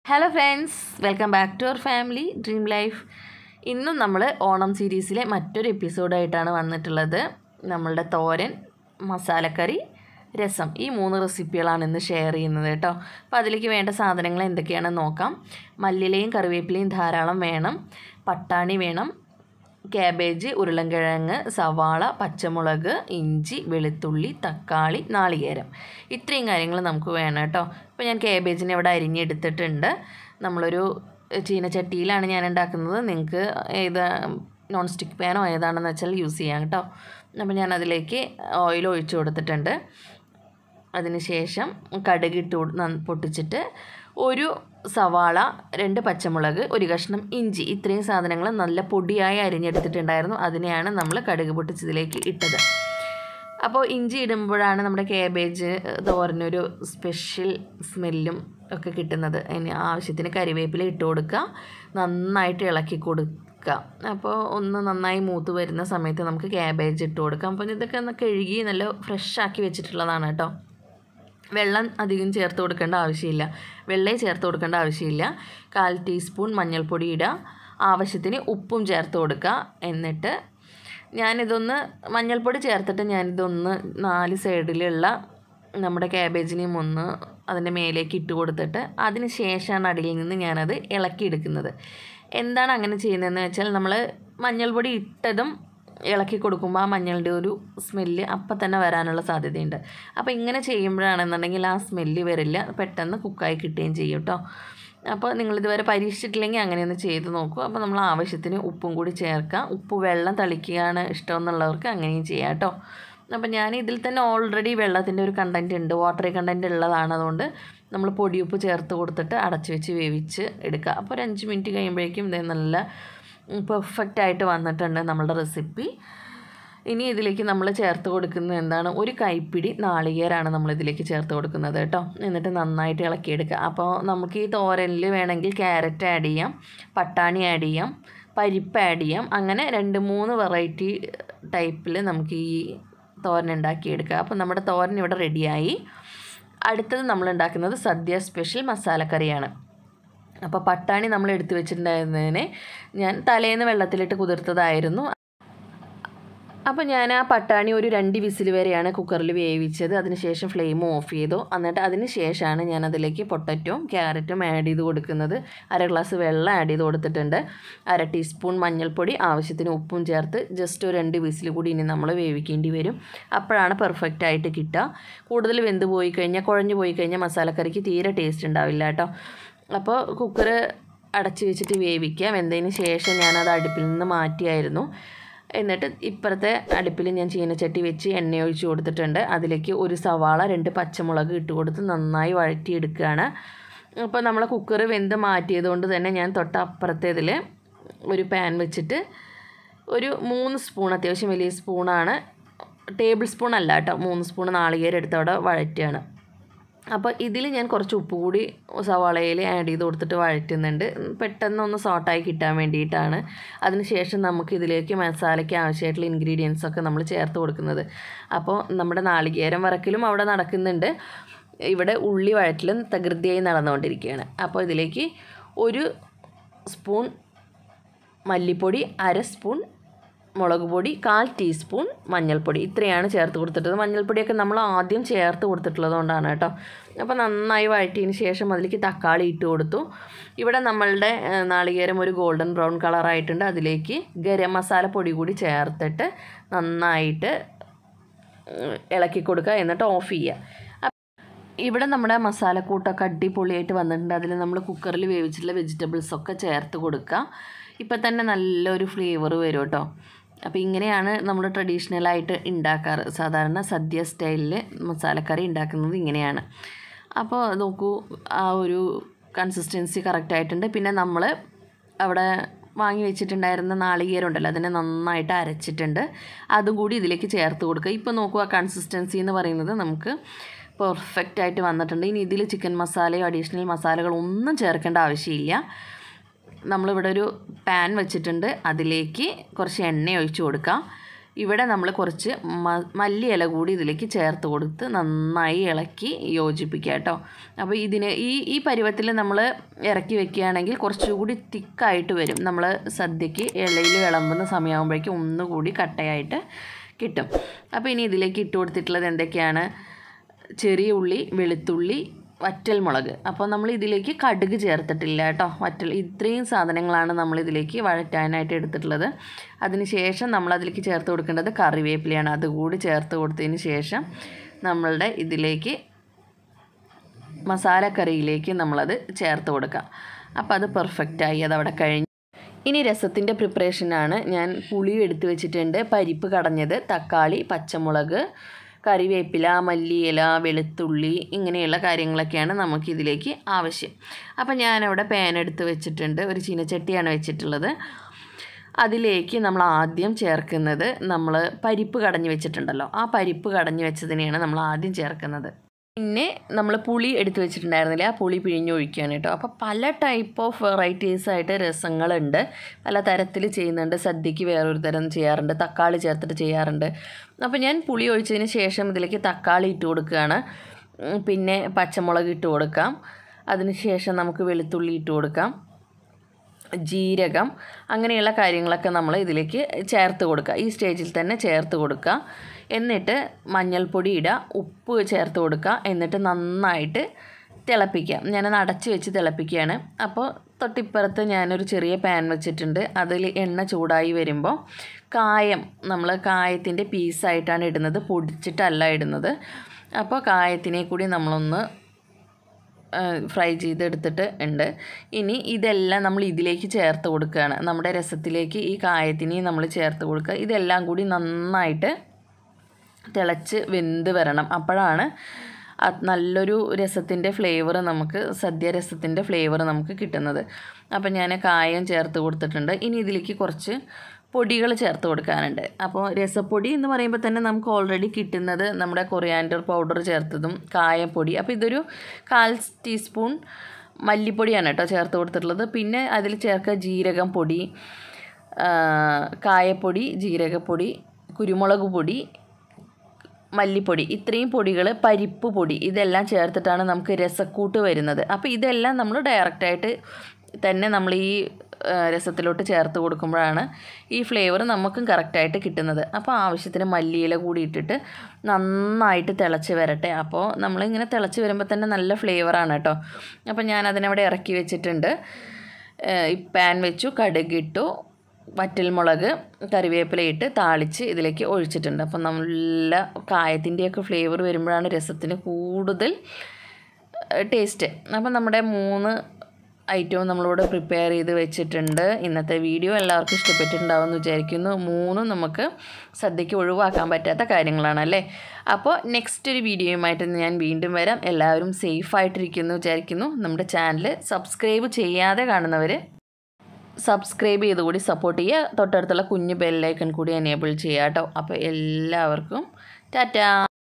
hello friends welcome back to our family dream life ഇന്നും നമ്മൾ ഓണം സീരീസിലെ മറ്റൊരു എപ്പിസോഡായിട്ടാണ് വന്നിട്ടുള്ളത് നമ്മളുടെ തോരൻ മസാലക്കറി രസം ഈ മൂന്ന് റെസിപ്പികളാണ് ഇന്ന് ഷെയർ ചെയ്യുന്നത് കേട്ടോ അപ്പോൾ അതിലേക്ക് വേണ്ട സാധനങ്ങൾ എന്തൊക്കെയാണെന്ന് നോക്കാം മല്ലിയിലയും കറിവേപ്പിലയും ധാരാളം വേണം പട്ടാണി വേണം ക്യാബേജ് ഉരുളൻകിഴങ്ങ് സവാള പച്ചമുളക് ഇഞ്ചി വെളുത്തുള്ളി തക്കാളി നാളികേരം ഇത്രയും കാര്യങ്ങൾ നമുക്ക് വേണം കേട്ടോ അപ്പോൾ ഞാൻ ക്യാബേജിനെ ഇവിടെ അരിഞ്ഞെടുത്തിട്ടുണ്ട് നമ്മളൊരു ചീനച്ചട്ടിയിലാണ് ഞാൻ ഉണ്ടാക്കുന്നത് നിങ്ങൾക്ക് ഏത് നോൺ സ്റ്റിക്ക് പാനോ ഏതാണെന്ന് വെച്ചാൽ യൂസ് ചെയ്യാം കേട്ടോ അപ്പോൾ ഞാൻ അതിലേക്ക് ഓയിൽ ഒഴിച്ചു കൊടുത്തിട്ടുണ്ട് അതിനുശേഷം കടുക് ഇട്ട് കൊടു- നന്ന- പൊട്ടിച്ചിട്ട് ഒരു സവാള രണ്ട് പച്ചമുളക് ഒരു കഷ്ണം ഇഞ്ചി ഇത്രയും സാധനങ്ങൾ നല്ല പൊടിയായി അരിഞ്ഞെടുത്തിട്ടുണ്ടായിരുന്നു അതിനെയാണ് നമ്മൾ കടുക് പൊട്ടിച്ചതിലേക്ക് ഇട്ടത് അപ്പോൾ ഇഞ്ചി ഇടുമ്പോഴാണ് നമ്മുടെ കാബേജ് തോരനൊരു സ്പെഷ്യൽ സ്മെല്ലും ഒക്കെ കിട്ടുന്നത് അതിന് ആവശ്യത്തിന് കരിവേപ്പില ഇട്ട് കൊടുക്കുക നന്നായിട്ട് ഇളക്കി കൊടുക്കുക അപ്പോൾ ഒന്ന് നന്നായി മൂത്ത് വരുന്ന സമയത്ത് നമുക്ക് ക്യാബേജ് ഇട്ട് കൊടുക്കാം അപ്പോൾ ഇതൊക്കെ ഒന്ന് കഴുകി നല്ല ഫ്രഷ് ആക്കി വെച്ചിട്ടുള്ളതാണ് കേട്ടോ വെള്ളം അധികം ചേർത്ത് കൊടുക്കേണ്ട ആവശ്യമില്ല വെള്ളേ ചേർത്ത് കൊടുക്കേണ്ട ആവശ്യമില്ല കാൽ ടീസ്പൂൺ മഞ്ഞൾപ്പൊടി ഇടുക ആവശ്യത്തിന് ഉപ്പും ചേർത്ത് കൊടുക്കുക എന്നിട്ട് ഞാനിതൊന്ന് മഞ്ഞൾപ്പൊടി ചേർത്തിട്ട് ഞാനിതൊന്ന് നാല് സൈഡിലുള്ള നമ്മുടെ ക്യാബേജിനെയും ഒന്ന് അതിൻ്റെ മേലേക്ക് ഇട്ട് കൊടുത്തിട്ട് അതിന് ശേഷമാണ് അടിയിൽ നിന്ന് ഞാനത് ഇളക്കിയെടുക്കുന്നത് എന്താണ് അങ്ങനെ ചെയ്യുന്നതെന്ന് വെച്ചാൽ നമ്മൾ മഞ്ഞൾപ്പൊടി ഇട്ടതും ഇളക്കി കൊടുക്കുമ്പോൾ ആ മഞ്ഞളുടെ ഒരു സ്മെല്ല് അപ്പം തന്നെ വരാനുള്ള സാധ്യതയുണ്ട് അപ്പോൾ ഇങ്ങനെ ചെയ്യുമ്പോഴാണെന്നുണ്ടെങ്കിൽ ആ സ്മെല്ല് വരില്ല പെട്ടെന്ന് കുക്കായി കിട്ടുകയും ചെയ്യും കേട്ടോ അപ്പോൾ നിങ്ങളിതുവരെ പരീക്ഷിച്ചിട്ടില്ലെങ്കിൽ അങ്ങനെയൊന്ന് ചെയ്ത് നോക്കൂ അപ്പോൾ നമ്മൾ ആവശ്യത്തിന് ഉപ്പും കൂടി ചേർക്കാം ഉപ്പ് വെള്ളം തളിക്കുകയാണ് ഇഷ്ടമെന്നുള്ളവർക്ക് അങ്ങനെയും ചെയ്യാം കേട്ടോ അപ്പോൾ ഞാൻ ഇതിൽ തന്നെ ഓൾറെഡി വെള്ളത്തിൻ്റെ ഒരു കണ്ടൻറ്റ് ഉണ്ട് വാട്ടറി കണ്ടൻറ്റ് ഉള്ളതാണ് അതുകൊണ്ട് നമ്മൾ പൊടിയുപ്പ് ചേർത്ത് കൊടുത്തിട്ട് അടച്ചു വെച്ച് വേവിച്ച് എടുക്കുക അപ്പോൾ ഒരു അഞ്ച് മിനിറ്റ് കഴിയുമ്പോഴേക്കും ഇത് നല്ല പെർഫെക്റ്റ് ആയിട്ട് വന്നിട്ടുണ്ട് നമ്മളുടെ റെസിപ്പി ഇനി ഇതിലേക്ക് നമ്മൾ ചേർത്ത് കൊടുക്കുന്നത് എന്താണ് ഒരു കൈപ്പിടി നാളികേരാണ് നമ്മൾ ഇതിലേക്ക് ചേർത്ത് കൊടുക്കുന്നത് കേട്ടോ എന്നിട്ട് നന്നായിട്ട് ഇളക്കിയെടുക്കുക അപ്പോൾ നമുക്ക് ഈ തോരനിൽ വേണമെങ്കിൽ ക്യാരറ്റ് ആഡ് ചെയ്യാം പട്ടാണി ആഡ് ചെയ്യാം പരിപ്പ് ആഡ് ചെയ്യാം അങ്ങനെ രണ്ട് മൂന്ന് വെറൈറ്റി ടൈപ്പിൽ നമുക്ക് ഈ തോരൻ ഉണ്ടാക്കിയെടുക്കുക അപ്പോൾ നമ്മുടെ തോരൻ ഇവിടെ റെഡിയായി അടുത്തത് നമ്മൾ ഉണ്ടാക്കുന്നത് സദ്യ സ്പെഷ്യൽ മസാലക്കറിയാണ് അപ്പോൾ പട്ടാണി നമ്മൾ എടുത്തു വെച്ചിട്ടുണ്ടായിരുന്നതിനെ ഞാൻ തലേന്ന് വെള്ളത്തിലിട്ട് കുതിർത്തതായിരുന്നു അപ്പോൾ ഞാൻ ആ പട്ടാണി ഒരു രണ്ട് വിസിൽ വരെയാണ് കുക്കറിൽ വേവിച്ചത് അതിനുശേഷം ഫ്ലെയിം ഓഫ് ചെയ്തു എന്നിട്ട് അതിന് ശേഷമാണ് ഞാൻ അതിലേക്ക് പൊട്ടറ്റവും ക്യാരറ്റും ആഡ് ചെയ്ത് കൊടുക്കുന്നത് അര ഗ്ലാസ് വെള്ളം ആഡ് ചെയ്ത് കൊടുത്തിട്ടുണ്ട് അര ടീസ്പൂൺ മഞ്ഞൾപ്പൊടി ആവശ്യത്തിന് ഉപ്പും ചേർത്ത് ജസ്റ്റ് ഒരു രണ്ട് വിസിൽ കൂടി ഇനി നമ്മൾ വേവിക്കേണ്ടി വരും അപ്പോഴാണ് പെർഫെക്റ്റ് ആയിട്ട് കിട്ടുക കൂടുതൽ വെന്ത് പോയി കഴിഞ്ഞാൽ കുഴഞ്ഞു പോയി കഴിഞ്ഞാൽ മസാലക്കറിക്ക് തീരെ ടേസ്റ്റ് ഉണ്ടാവില്ല കേട്ടോ അപ്പോൾ കുക്കർ അടച്ച് വെച്ചിട്ട് വേവിക്കുക വെന്തതിന് ശേഷം ഞാനത് അടുപ്പിൽ നിന്ന് മാറ്റിയായിരുന്നു എന്നിട്ട് ഇപ്പുറത്തെ അടുപ്പിൽ ഞാൻ ചീനച്ചട്ടി വെച്ച് എണ്ണ ഒഴിച്ച് കൊടുത്തിട്ടുണ്ട് അതിലേക്ക് ഒരു സവാള രണ്ട് പച്ചമുളക് ഇട്ട് കൊടുത്ത് നന്നായി വഴറ്റിയെടുക്കുകയാണ് അപ്പോൾ നമ്മൾ കുക്കർ വെന്ത് മാറ്റിയത് കൊണ്ട് തന്നെ ഞാൻ തൊട്ട് അപ്പുറത്തേതിൽ ഒരു പാൻ വെച്ചിട്ട് ഒരു മൂന്ന് സ്പൂൺ അത്യാവശ്യം വലിയ സ്പൂണാണ് ടേബിൾ സ്പൂൺ അല്ല കേട്ടോ മൂന്ന് സ്പൂൺ നാളികേരം എടുത്ത് അവിടെ വഴറ്റുകയാണ് അപ്പോൾ ഇതിൽ ഞാൻ കുറച്ച് ഉപ്പ് കൂടി സവാളയിൽ ആഡ് ചെയ്ത് കൊടുത്തിട്ട് വഴറ്റുന്നുണ്ട് പെട്ടെന്ന് ഒന്ന് സോട്ടായി കിട്ടാൻ വേണ്ടിയിട്ടാണ് അതിനുശേഷം നമുക്ക് ഇതിലേക്ക് മസാലയ്ക്ക് ആവശ്യമായിട്ടുള്ള ഇൻഗ്രീഡിയൻസ് ഒക്കെ നമ്മൾ ചേർത്ത് കൊടുക്കുന്നത് അപ്പോൾ നമ്മുടെ നാളികേരം വറക്കലും അവിടെ നടക്കുന്നുണ്ട് ഇവിടെ ഉള്ളി വഴറ്റിലും തകൃതിയായി നടന്നുകൊണ്ടിരിക്കുകയാണ് അപ്പോൾ ഇതിലേക്ക് ഒരു സ്പൂൺ മല്ലിപ്പൊടി അര സ്പൂൺ മുളക് പൊടി കാൽ ടീസ്പൂൺ മഞ്ഞൾപ്പൊടി ഇത്രയാണ് ചേർത്ത് കൊടുത്തിട്ടത് മഞ്ഞൾപ്പൊടിയൊക്കെ നമ്മൾ ആദ്യം ചേർത്ത് കൊടുത്തിട്ടുള്ളത് കൊണ്ടാണ് കേട്ടോ അപ്പോൾ നന്നായി വഴറ്റിയതിന് ശേഷം അതിലേക്ക് തക്കാളി ഇട്ട് കൊടുത്തു ഇവിടെ നമ്മളുടെ ഏഹ്, നാളികേരം ഒരു ഗോൾഡൻ ബ്രൗൺ കളറായിട്ടുണ്ട് അതിലേക്ക് ഗരം മസാല പൊടി കൂടി ചേർത്തിട്ട് നന്നായിട്ട് ഉം, ഇളക്കി കൊടുക്കുക എന്നിട്ട് ഓഫ് ചെയ്യുക ഇവിടെ നമ്മുടെ മസാലക്കൂട്ടൊക്കെ അടിപൊളിയായിട്ട് വന്നിട്ടുണ്ട് അതിൽ നമ്മൾ കുക്കറിൽ വേവിച്ചിട്ടുള്ള വെജിറ്റബിൾസ് ഒക്കെ ചേർത്ത് കൊടുക്കുക ഇപ്പം തന്നെ നല്ലൊരു ഫ്ലേവർ വരും കേട്ടോ അപ്പോൾ ഇങ്ങനെയാണ് നമ്മൾ ട്രഡീഷണലായിട്ട് ഉണ്ടാക്കാറ് സാധാരണ സദ്യ സ്റ്റൈലിൽ മസാലക്കറി ഉണ്ടാക്കുന്നത് ഇങ്ങനെയാണ് അപ്പോൾ നോക്കൂ ആ ഒരു കൺസിസ്റ്റൻസി കറക്റ്റായിട്ടുണ്ട് പിന്നെ നമ്മൾ അവിടെ വാങ്ങി വെച്ചിട്ടുണ്ടായിരുന്ന നാളികേരം ഉണ്ടല്ലോ അതിനെ നന്നായിട്ട് അരച്ചിട്ടുണ്ട് അതും കൂടി ഇതിലേക്ക് ചേർത്ത് കൊടുക്കുക ഇപ്പോൾ നോക്കൂ ആ കൺസിസ്റ്റൻസി എന്ന് പറയുന്നത് നമുക്ക് പെർഫെക്റ്റ് ആയിട്ട് വന്നിട്ടുണ്ട് ഇനി ഇതിൽ ചിക്കൻ മസാലയോ അഡീഷണൽ മസാലകളോ ഒന്നും ചേർക്കേണ്ട ആവശ്യമില്ല നമ്മളിവിടെ ഒരു പാൻ വെച്ചിട്ടുണ്ട് അതിലേക്ക് കുറച്ച് എണ്ണ ഒഴിച്ചു കൊടുക്കാം ഇവിടെ നമ്മൾ കുറച്ച് മ മല്ലി ഇല കൂടി ഇതിലേക്ക് ചേർത്ത് കൊടുത്ത് നന്നായി ഇളക്കി യോജിപ്പിക്കുക കേട്ടോ അപ്പോൾ ഇതിന് ഈ ഈ പരുവത്തിൽ നമ്മൾ ഇറക്കി വെക്കുകയാണെങ്കിൽ കുറച്ചുകൂടി തിക്കായിട്ട് വരും നമ്മൾ സദ്യക്ക് ഇലയിൽ വിളമ്പുന്ന സമയമാകുമ്പോഴേക്കും ഒന്നുകൂടി കട്ടയായിട്ട് കിട്ടും അപ്പോൾ ഇനി ഇതിലേക്ക് ഇട്ട് കൊടുത്തിട്ടുള്ളത് എന്തൊക്കെയാണ് ചെറിയ ഉള്ളി വെളുത്തുള്ളി വറ്റൽമുളക് അപ്പോൾ നമ്മൾ ഇതിലേക്ക് കടുക് ചേർത്തിട്ടില്ല കേട്ടോ വറ്റൽ ഇത്രയും സാധനങ്ങളാണ് നമ്മൾ ഇതിലേക്ക് വഴറ്റാനായിട്ട് എടുത്തിട്ടുള്ളത് അതിന് ശേഷം നമ്മൾ അതിലേക്ക് ചേർത്ത് കൊടുക്കേണ്ടത് കറിവേപ്പിലയാണ് അതുകൂടി ചേർത്ത് കൊടുത്തതിന് ശേഷം നമ്മളുടെ ഇതിലേക്ക് മസാലക്കറിയിലേക്ക് നമ്മളത് ചേർത്ത് കൊടുക്കാം അപ്പോൾ അത് പെർഫെക്റ്റായി അതവിടെ കഴിഞ്ഞു ഇനി രസത്തിൻ്റെ പ്രിപ്പറേഷനാണ് ഞാൻ പുളി എടുത്ത് വെച്ചിട്ടുണ്ട് പരിപ്പ് കടഞ്ഞത് തക്കാളി പച്ചമുളക് കറിവേപ്പില മല്ലിയില വെളുത്തുള്ളി ഇങ്ങനെയുള്ള കാര്യങ്ങളൊക്കെയാണ് നമുക്കിതിലേക്ക് ആവശ്യം അപ്പോൾ ഞാനവിടെ പാൻ എടുത്ത് വെച്ചിട്ടുണ്ട് ഒരു ചീനച്ചട്ടിയാണ് വെച്ചിട്ടുള്ളത് അതിലേക്ക് നമ്മൾ ആദ്യം ചേർക്കുന്നത് നമ്മൾ പരിപ്പ് കടഞ്ഞ് വെച്ചിട്ടുണ്ടല്ലോ ആ പരിപ്പ് കടഞ്ഞ് വെച്ചതിനെയാണ് നമ്മൾ ആദ്യം ചേർക്കുന്നത് പിന്നെ നമ്മൾ പുളി എടുത്ത് വെച്ചിട്ടുണ്ടായിരുന്നില്ല ആ പുളി പിഴിഞ്ഞൊഴിക്കുകയാണ് കേട്ടോ അപ്പോൾ പല ടൈപ്പ് ഓഫ് വെറൈറ്റീസ് ആയിട്ട് രസങ്ങളുണ്ട് പല തരത്തിൽ ചെയ്യുന്നുണ്ട് സദ്യക്ക് വേറൊരു തരം ചെയ്യാറുണ്ട് തക്കാളി ചേർത്തിട്ട് ചെയ്യാറുണ്ട് അപ്പോൾ ഞാൻ പുളി ഒഴിച്ചതിന് ശേഷം ഇതിലേക്ക് തക്കാളി ഇട്ട് കൊടുക്കുകയാണ് ഉം, പിന്നെ പച്ചമുളക് ഇട്ട് കൊടുക്കാം അതിന് ശേഷം നമുക്ക് വെളുത്തുള്ളി ഇട്ട് കൊടുക്കാം ജീരകം അങ്ങനെയുള്ള കാര്യങ്ങളൊക്കെ നമ്മൾ ഇതിലേക്ക് ചേർത്ത് കൊടുക്കുക ഈ സ്റ്റേജിൽ തന്നെ ചേർത്ത് കൊടുക്കുക എന്നിട്ട് മഞ്ഞൾപ്പൊടി ഇടുക ഉപ്പ് ചേർത്ത് കൊടുക്കുക എന്നിട്ട് നന്നായിട്ട് തിളപ്പിക്കുക ഞാനത് അടച്ച് വെച്ച് തിളപ്പിക്കുകയാണ് അപ്പോൾ തൊട്ടിപ്പുറത്ത് ഞാനൊരു ചെറിയ പാൻ വെച്ചിട്ടുണ്ട് അതിൽ എണ്ണ ചൂടായി വരുമ്പോൾ കായം നമ്മൾ കായത്തിൻ്റെ പീസായിട്ടാണ് ഇടുന്നത് പൊടിച്ചിട്ടല്ല ഇടുന്നത് അപ്പോൾ കായത്തിനെ കൂടി നമ്മളൊന്ന് ഫ്രൈ ചെയ്തെടുത്തിട്ട് ഉണ്ട് ഇനി ഇതെല്ലാം നമ്മൾ ഇതിലേക്ക് ചേർത്ത് കൊടുക്കുകയാണ് നമ്മുടെ രസത്തിലേക്ക് ഈ കായത്തിനെ നമ്മൾ ചേർത്ത് കൊടുക്കുക ഇതെല്ലാം കൂടി നന്നായിട്ട് തിളച്ച് വെന്ത് വരണം അപ്പോഴാണ് അത് നല്ലൊരു രസത്തിൻ്റെ ഫ്ലേവർ നമുക്ക് സദ്യ രസത്തിൻ്റെ ഫ്ലേവർ നമുക്ക് കിട്ടുന്നത് അപ്പം ഞാൻ കായം ചേർത്ത് കൊടുത്തിട്ടുണ്ട് ഇനി ഇതിലേക്ക് കുറച്ച് പൊടികൾ ചേർത്ത് കൊടുക്കാനുണ്ട് അപ്പോൾ രസപ്പൊടി എന്ന് പറയുമ്പോൾ തന്നെ നമുക്ക് ഓൾറെഡി കിട്ടുന്നത് നമ്മുടെ കൊറിയാൻഡർ പൗഡർ ചേർത്തതും കായപ്പൊടി അപ്പോൾ ഇതൊരു കാൽ ടീസ്പൂൺ മല്ലിപ്പൊടിയാണ് കേട്ടോ ചേർത്ത് കൊടുത്തിട്ടുള്ളത് പിന്നെ അതിൽ ചേർക്കുക ജീരകം പൊടി ആ, കായപ്പൊടി ജീരകപ്പൊടി കുരുമുളക് പൊടി മല്ലിപ്പൊടി ഇത്രയും പൊടികൾ പരിപ്പ് പൊടി ഇതെല്ലാം ചേർത്തിട്ടാണ് നമുക്ക് രസക്കൂട്ട് വരുന്നത് അപ്പോൾ ഇതെല്ലാം നമ്മൾ ഡയറക്റ്റായിട്ട് തന്നെ നമ്മൾ ഈ ആ, രസത്തിലോട്ട് ചേർത്ത് കൊടുക്കുമ്പോഴാണ് ഈ ഫ്ലേവർ നമുക്കും കറക്റ്റായിട്ട് കിട്ടുന്നത് അപ്പോൾ ആവശ്യത്തിന് മല്ലിയില കൂടി ഇട്ടിട്ട് നന്നായിട്ട് തിളച്ച് വരട്ടെ അപ്പോൾ നമ്മളിങ്ങനെ തിളച്ച് വരുമ്പോൾ തന്നെ നല്ല ഫ്ലേവറാണ് കേട്ടോ അപ്പോൾ ഞാൻ അതിനവിടെ ഇറക്കി വെച്ചിട്ടുണ്ട് ഏഹ് ഈ പാൻ വെച്ചു കടുകിട്ടു വറ്റൽമുളക് കറിവേപ്പില ഇട്ട് താളിച്ച് ഇതിലേക്ക് ഒഴിച്ചിട്ടുണ്ട് അപ്പം നല്ല കായത്തിൻ്റെയൊക്കെ ഫ്ലേവർ വരുമ്പോഴാണ് രസത്തിന് കൂടുതൽ ടേസ്റ്റ് അപ്പം നമ്മുടെ മൂന്ന് ഐറ്റവും നമ്മളിവിടെ പ്രിപ്പയർ ചെയ്ത് വെച്ചിട്ടുണ്ട് ഇന്നത്തെ വീഡിയോ എല്ലാവർക്കും ഇഷ്ടപ്പെട്ടിട്ടുണ്ടാവും എന്ന് വിചാരിക്കുന്നു മൂന്നും നമുക്ക് സദ്യയ്ക്ക് ഒഴിവാക്കാൻ പറ്റാത്ത കാര്യങ്ങളാണ് അല്ലേ അപ്പോൾ നെക്സ്റ്റ് ഒരു വീഡിയോയുമായിട്ട് ഞാൻ വീണ്ടും വരാം എല്ലാവരും സേഫായിട്ടിരിക്കുന്നു വിചാരിക്കുന്നു നമ്മുടെ ചാനൽ സബ്സ്ക്രൈബ് ചെയ്യാതെ കാണുന്നവർ സബ്സ്ക്രൈബ് ചെയ്ത് കൂടി സപ്പോർട്ട് ചെയ്യുക തൊട്ടടുത്തുള്ള കുഞ്ഞ് ബെല്ലൈക്കൺ കൂടി എനേബിൾ ചെയ്യുക കേട്ടോ അപ്പോൾ എല്ലാവർക്കും ടാറ്റാ